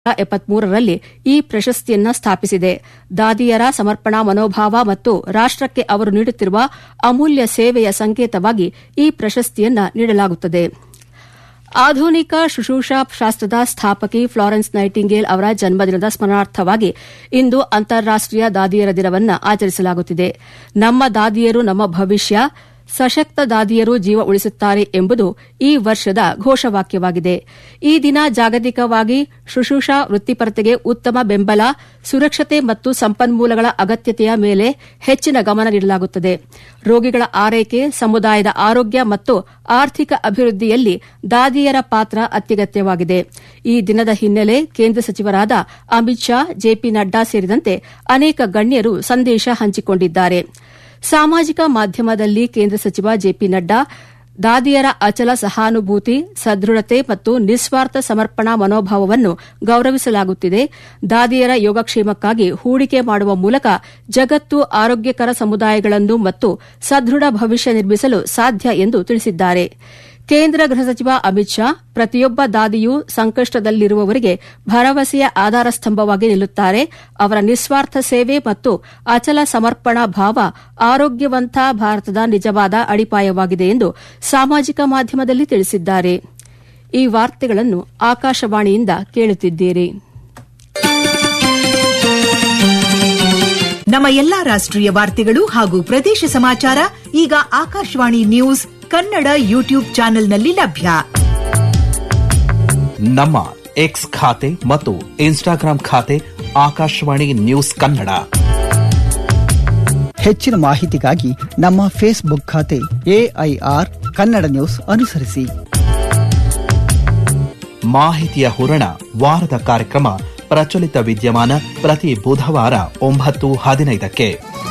ಎಪ್ಪತ್ಮೂರರಲ್ಲಿ ಈ ಪ್ರಶಸ್ತಿಯನ್ನ ಸ್ಥಾಪಿಸಿದೆ ದಾದಿಯರ ಸಮರ್ಪಣಾ ಮನೋಭಾವ ಮತ್ತು ರಾಷ್ಟಕ್ಕೆ ಅವರು ನೀಡುತ್ತಿರುವ ಅಮೂಲ್ಯ ಸೇವೆಯ ಸಂಕೇತವಾಗಿ ಈ ಪ್ರಶಸ್ತಿಯನ್ನ ನೀಡಲಾಗುತ್ತದೆ ಆಧುನಿಕ ಶುಶ್ರೂಷಾ ಶಾಸ್ತ್ರದ ಸ್ಥಾಪಕಿ ಫ್ಲಾರೆನ್ಸ್ ನೈಟಿಂಗೇಲ್ ಅವರ ಜನ್ಮದಿನದ ಸ್ಮರಣಾರ್ಥವಾಗಿ ಇಂದು ಅಂತಾರಾಷ್ಟೀಯ ದಾದಿಯರ ದಿನವನ್ನು ಆಚರಿಸಲಾಗುತ್ತಿದೆ ನಮ್ಮ ದಾದಿಯರು ನಮ್ಮ ಭವಿಷ್ಯ ಸಶಕ್ತ ದಾದಿಯರು ಜೀವ ಉಳಿಸುತ್ತಾರೆ ಎಂಬುದು ಈ ವರ್ಷದ ಘೋಷವಾಕ್ಯವಾಗಿದೆ ಈ ದಿನ ಜಾಗತಿಕವಾಗಿ ಶುಶ್ರೂಷಾ ವೃತ್ತಿಪರತೆಗೆ ಉತ್ತಮ ಬೆಂಬಲ ಸುರಕ್ಷತೆ ಮತ್ತು ಸಂಪನ್ಮೂಲಗಳ ಅಗತ್ಯತೆಯ ಮೇಲೆ ಹೆಚ್ಚಿನ ಗಮನ ನೀಡಲಾಗುತ್ತದೆ ರೋಗಿಗಳ ಆರೈಕೆ ಸಮುದಾಯದ ಆರೋಗ್ಯ ಮತ್ತು ಆರ್ಥಿಕ ಅಭಿವೃದ್ಧಿಯಲ್ಲಿ ದಾದಿಯರ ಪಾತ್ರ ಅತ್ಯಗತ್ಯವಾಗಿದೆ ಈ ದಿನದ ಹಿನ್ನೆಲೆ ಕೇಂದ್ರ ಸಚಿವರಾದ ಅಮಿತ್ ಶಾ ಜೆಪಿ ನಡ್ಡಾ ಸೇರಿದಂತೆ ಅನೇಕ ಗಣ್ಯರು ಸಂದೇಶ ಹಂಚಿಕೊಂಡಿದ್ದಾರೆ ಸಾಮಾಜಿಕ ಮಾಧ್ಯಮದಲ್ಲಿ ಕೇಂದ್ರ ಸಚಿವ ಜೆಪಿ ನಡ್ಡಾ ದಾದಿಯರ ಅಚಲ ಸಹಾನುಭೂತಿ ಸದೃಢತೆ ಮತ್ತು ನಿಸ್ವಾರ್ಥ ಸಮರ್ಪಣಾ ಮನೋಭಾವವನ್ನು ಗೌರವಿಸಲಾಗುತ್ತಿದೆ ದಾದಿಯರ ಯೋಗಕ್ಷೇಮಕ್ಕಾಗಿ ಹೂಡಿಕೆ ಮಾಡುವ ಮೂಲಕ ಜಗತ್ತು ಆರೋಗ್ಯಕರ ಸಮುದಾಯಗಳನ್ನು ಮತ್ತು ಸದೃಢ ಭವಿಷ್ಯ ನಿರ್ಮಿಸಲು ಸಾಧ್ಯ ಎಂದು ತಿಳಿಸಿದ್ದಾರೆ ಕೇಂದ್ರ ಗೃಹ ಸಚಿವ ಅಮಿತ್ ಶಾ ಪ್ರತಿಯೊಬ್ಬ ದಾದಿಯೂ ಸಂಕಷ್ಟದಲ್ಲಿರುವವರಿಗೆ ಭರವಸೆಯ ಆಧಾರ ಸ್ತಂಭವಾಗಿ ನಿಲ್ಲುತ್ತಾರೆ ಅವರ ನಿಸ್ವಾರ್ಥ ಸೇವೆ ಮತ್ತು ಅಚಲ ಸಮರ್ಪಣಾ ಭಾವ ಆರೋಗ್ಯವಂತ ಭಾರತದ ನಿಜವಾದ ಅಡಿಪಾಯವಾಗಿದೆ ಎಂದು ಸಾಮಾಜಿಕ ಮಾಧ್ಯಮದಲ್ಲಿ ತಿಳಿಸಿದ್ದಾರೆ ಈ ವಾರ್ತೆಗಳನ್ನು ಆಕಾಶವಾಣಿಯಿಂದ ಕೇಳುತ್ತಿದ್ದೀರಿ ನಮ್ಮ ಎಲ್ಲಾ ರಾಷ್ಟ್ರೀಯ ವಾರ್ತೆಗಳು ಹಾಗೂ ಪ್ರದೇಶ ಸಮಾಚಾರ ಈಗ ಆಕಾಶವಾಣಿ ನ್ಯೂಸ್ ಕನ್ನಡ ಯೂಟ್ಯೂಬ್ ಚಾನೆಲ್ನಲ್ಲಿ ಲಭ್ಯ ನಮ್ಮ ಎಕ್ಸ್ ಖಾತೆ ಮತ್ತು ಇನ್ಸ್ಟಾಗ್ರಾಂ ಖಾತೆ ಆಕಾಶವಾಣಿ ನ್ಯೂಸ್ ಕನ್ನಡ ಹೆಚ್ಚಿನ ಮಾಹಿತಿಗಾಗಿ ನಮ್ಮ ಫೇಸ್ಬುಕ್ ಖಾತೆ ಎಐಆರ್ ಕನ್ನಡ ನ್ಯೂಸ್ ಅನುಸರಿಸಿ ಮಾಹಿತಿಯ ಹೂರಣ ವಾರದ ಕಾರ್ಯಕ್ರಮ ಪ್ರಚಲಿತ ವಿದ್ಯಮಾನ ಪ್ರತಿ ಬುಧವಾರ ಒಂಬತ್ತು ಹದಿನೈದಕ್ಕೆ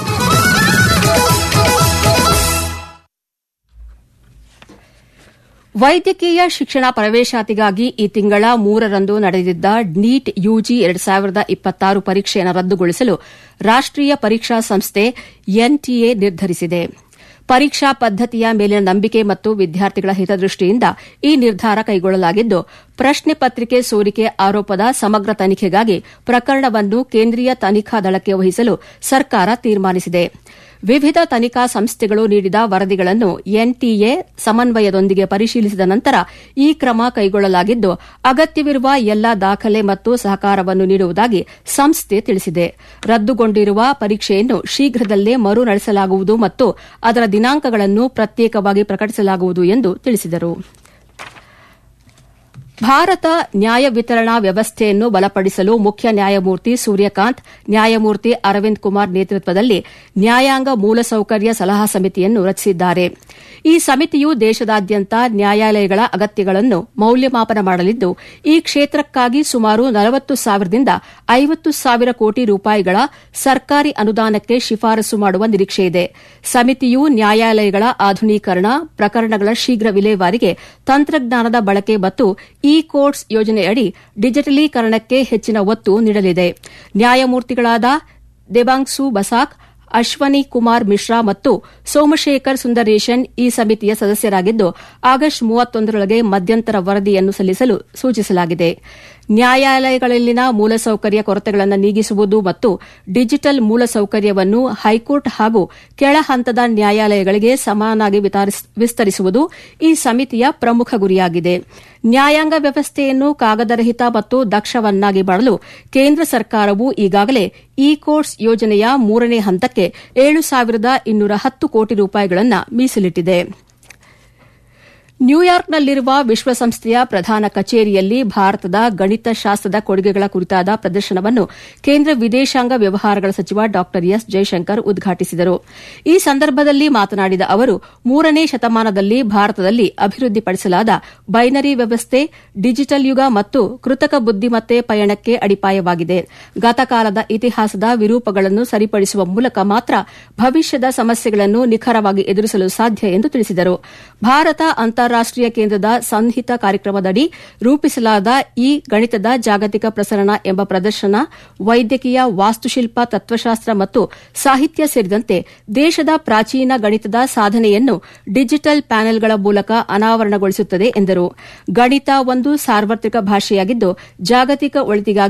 ವೈದ್ಯಕೀಯ ಶಿಕ್ಷಣ ಪ್ರವೇಶಾತಿಗಾಗಿ ಈ ತಿಂಗಳ ಮೂರರಂದು ನಡೆದಿದ್ದ ನೀಟ್ ಯುಜಿ ಎರಡು ಸಾವಿರದ ಇಪ್ಪತ್ತಾರು ಪರೀಕ್ಷೆಯನ್ನು ರದ್ದುಗೊಳಿಸಲು ರಾಷ್ಟೀಯ ಪರೀಕ್ಷಾ ಸಂಸ್ಥೆ ಎನ್ಟಿಎ ನಿರ್ಧರಿಸಿದೆ ಪರೀಕ್ಷಾ ಪದ್ದತಿಯ ಮೇಲಿನ ನಂಬಿಕೆ ಮತ್ತು ವಿದ್ಯಾರ್ಥಿಗಳ ಹಿತದೃಷ್ಟಿಯಿಂದ ಈ ನಿರ್ಧಾರ ಕೈಗೊಳ್ಳಲಾಗಿದ್ದು ಪ್ರಶ್ನೆ ಪತ್ರಿಕೆ ಸೋರಿಕೆ ಆರೋಪದ ಸಮಗ್ರ ತನಿಖೆಗಾಗಿ ಪ್ರಕರಣವನ್ನು ಕೇಂದ್ರೀಯ ತನಿಖಾ ದಳಕ್ಕೆ ವಹಿಸಲು ಸರ್ಕಾರ ತೀರ್ಮಾನಿಸಿದೆ ವಿವಿಧ ತನಿಖಾ ಸಂಸ್ಥೆಗಳು ನೀಡಿದ ವರದಿಗಳನ್ನು ಎನ್ಟಿಎ ಸಮನ್ವಯದೊಂದಿಗೆ ಪರಿಶೀಲಿಸಿದ ನಂತರ ಈ ಕ್ರಮ ಕೈಗೊಳ್ಳಲಾಗಿದ್ದು ಅಗತ್ಯವಿರುವ ಎಲ್ಲಾ ದಾಖಲೆ ಮತ್ತು ಸಹಕಾರವನ್ನು ನೀಡುವುದಾಗಿ ಸಂಸ್ಥೆ ತಿಳಿಸಿದೆ ರದ್ದುಗೊಂಡಿರುವ ಪರೀಕ್ಷೆಯನ್ನು ಶೀಘ್ರದಲ್ಲೇ ಮರು ನಡೆಸಲಾಗುವುದು ಮತ್ತು ಅದರ ದಿನಾಂಕಗಳನ್ನು ಪ್ರತ್ಯೇಕವಾಗಿ ಪ್ರಕಟಿಸಲಾಗುವುದು ಎಂದು ತಿಳಿಸಿದರು ಭಾರತ ನ್ಯಾಯ ವಿತರಣಾ ವ್ಯವಸ್ಥೆಯನ್ನು ಬಲಪಡಿಸಲು ಮುಖ್ಯ ನ್ಯಾಯಮೂರ್ತಿ ಸೂರ್ಯಕಾಂತ್ ನ್ಯಾಯಮೂರ್ತಿ ಅರವಿಂದ್ ಕುಮಾರ್ ನೇತೃತ್ವದಲ್ಲಿ ನ್ಯಾಯಾಂಗ ಮೂಲಸೌಕರ್ಯ ಸಲಹಾ ಸಮಿತಿಯನ್ನು ರಚಿಸಿದ್ದಾರೆ ಈ ಸಮಿತಿಯು ದೇಶದಾದ್ಯಂತ ನ್ಯಾಯಾಲಯಗಳ ಅಗತ್ಯಗಳನ್ನು ಮೌಲ್ಯಮಾಪನ ಮಾಡಲಿದ್ದು ಈ ಕ್ಷೇತ್ರಕ್ಕಾಗಿ ಸುಮಾರು ನಲವತ್ತು ಸಾವಿರದಿಂದ ಐವತ್ತು ಸಾವಿರ ಕೋಟಿ ರೂಪಾಯಿಗಳ ಸರ್ಕಾರಿ ಅನುದಾನಕ್ಕೆ ಶಿಫಾರಸು ಮಾಡುವ ನಿರೀಕ್ಷೆಯಿದೆ ಸಮಿತಿಯು ನ್ಯಾಯಾಲಯಗಳ ಆಧುನೀಕರಣ ಪ್ರಕರಣಗಳ ಶೀಘ್ರ ವಿಲೇವಾರಿಗೆ ತಂತ್ರಜ್ಞಾನದ ಬಳಕೆ ಮತ್ತು ಇ ಕೋರ್ಟ್ಸ್ ಯೋಜನೆಯಡಿ ಡಿಜಿಟಲೀಕರಣಕ್ಕೆ ಹೆಚ್ಚಿನ ಒತ್ತು ನೀಡಲಿದೆ ನ್ಯಾಯಮೂರ್ತಿಗಳಾದ ದೇಬಾಂಗ್ಸು ಬಸಾಕ್ ಅಶ್ವನಿ ಕುಮಾರ್ ಮಿಶ್ರಾ ಮತ್ತು ಸೋಮಶೇಖರ್ ಸುಂದರೇಶನ್ ಈ ಸಮಿತಿಯ ಸದಸ್ಯರಾಗಿದ್ದು ಆಗಸ್ಟ್ ಮೂವತ್ತೊಂದರೊಳಗೆ ಮಧ್ಯಂತರ ವರದಿಯನ್ನು ಸಲ್ಲಿಸಲು ಸೂಚಿಸಲಾಗಿದೆ ನ್ಯಾಯಾಲಯಗಳಲ್ಲಿನ ಮೂಲಸೌಕರ್ಯ ಕೊರತೆಗಳನ್ನು ನೀಗಿಸುವುದು ಮತ್ತು ಡಿಜಿಟಲ್ ಮೂಲಸೌಕರ್ಯವನ್ನು ಹೈಕೋರ್ಟ್ ಹಾಗೂ ಕೆಳ ಹಂತದ ನ್ಯಾಯಾಲಯಗಳಿಗೆ ಸಮಾನಾಗಿ ವಿಸ್ತರಿಸುವುದು ಈ ಸಮಿತಿಯ ಪ್ರಮುಖ ಗುರಿಯಾಗಿದೆ ನ್ಯಾಯಾಂಗ ವ್ಯವಸ್ಥೆಯನ್ನು ಕಾಗದರಹಿತ ಮತ್ತು ದಕ್ಷವನ್ನಾಗಿ ಮಾಡಲು ಕೇಂದ್ರ ಸರ್ಕಾರವು ಈಗಾಗಲೇ ಇ ಕೋರ್ಟ್ಸ್ ಯೋಜನೆಯ ಮೂರನೇ ಹಂತಕ್ಕೆ ಏಳು ಸಾವಿರದ ಇನ್ನೂರ ಹತ್ತು ಕೋಟಿ ರೂಪಾಯಿಗಳನ್ನು ಮೀಸಲಿಟ್ಟಿದೆ ನ್ಯೂಯಾರ್ಕ್ನಲ್ಲಿರುವ ವಿಶ್ವಸಂಸ್ಥೆಯ ಪ್ರಧಾನ ಕಚೇರಿಯಲ್ಲಿ ಭಾರತದ ಗಣಿತಶಾಸ್ತ್ರದ ಕೊಡುಗೆಗಳ ಕುರಿತಾದ ಪ್ರದರ್ಶನವನ್ನು ಕೇಂದ್ರ ವಿದೇಶಾಂಗ ವ್ಯವಹಾರಗಳ ಸಚಿವ ಡಾ ಎಸ್ ಜೈಶಂಕರ್ ಉದ್ಘಾಟಿಸಿದರು ಈ ಸಂದರ್ಭದಲ್ಲಿ ಮಾತನಾಡಿದ ಅವರು ಮೂರನೇ ಶತಮಾನದಲ್ಲಿ ಭಾರತದಲ್ಲಿ ಅಭಿವೃದ್ಧಿಪಡಿಸಲಾದ ಬೈನರಿ ವ್ಯವಸ್ಥೆ ಡಿಜಿಟಲ್ ಯುಗ ಮತ್ತು ಕೃತಕ ಬುದ್ದಿಮತ್ತೆ ಪಯಣಕ್ಕೆ ಅಡಿಪಾಯವಾಗಿದೆ ಗತಕಾಲದ ಇತಿಹಾಸದ ವಿರೂಪಗಳನ್ನು ಸರಿಪಡಿಸುವ ಮೂಲಕ ಮಾತ್ರ ಭವಿಷ್ಯದ ಸಮಸ್ಯೆಗಳನ್ನು ನಿಖರವಾಗಿ ಎದುರಿಸಲು ಸಾಧ್ಯ ಎಂದು ತಿಳಿಸಿದರು ಭಾರತ ಅಂತಾರಾಷ್ಟೀಯ ಅಂತಾರಾಷ್ಟೀಯ ಕೇಂದ್ರದ ಸಂಹಿತ ಕಾರ್ಯಕ್ರಮದಡಿ ರೂಪಿಸಲಾದ ಈ ಗಣಿತದ ಜಾಗತಿಕ ಪ್ರಸರಣ ಎಂಬ ಪ್ರದರ್ಶನ ವೈದ್ಯಕೀಯ ವಾಸ್ತುಶಿಲ್ಪ ತತ್ವಶಾಸ್ತ್ರ ಮತ್ತು ಸಾಹಿತ್ಯ ಸೇರಿದಂತೆ ದೇಶದ ಪ್ರಾಚೀನ ಗಣಿತದ ಸಾಧನೆಯನ್ನು ಡಿಜಿಟಲ್ ಪ್ಯಾನೆಲ್ಗಳ ಮೂಲಕ ಅನಾವರಣಗೊಳಿಸುತ್ತದೆ ಎಂದರು ಗಣಿತ ಒಂದು ಸಾರ್ವತ್ರಿಕ ಭಾಷೆಯಾಗಿದ್ದು ಜಾಗತಿಕ ಒಳಿತಿಗಾಗಿ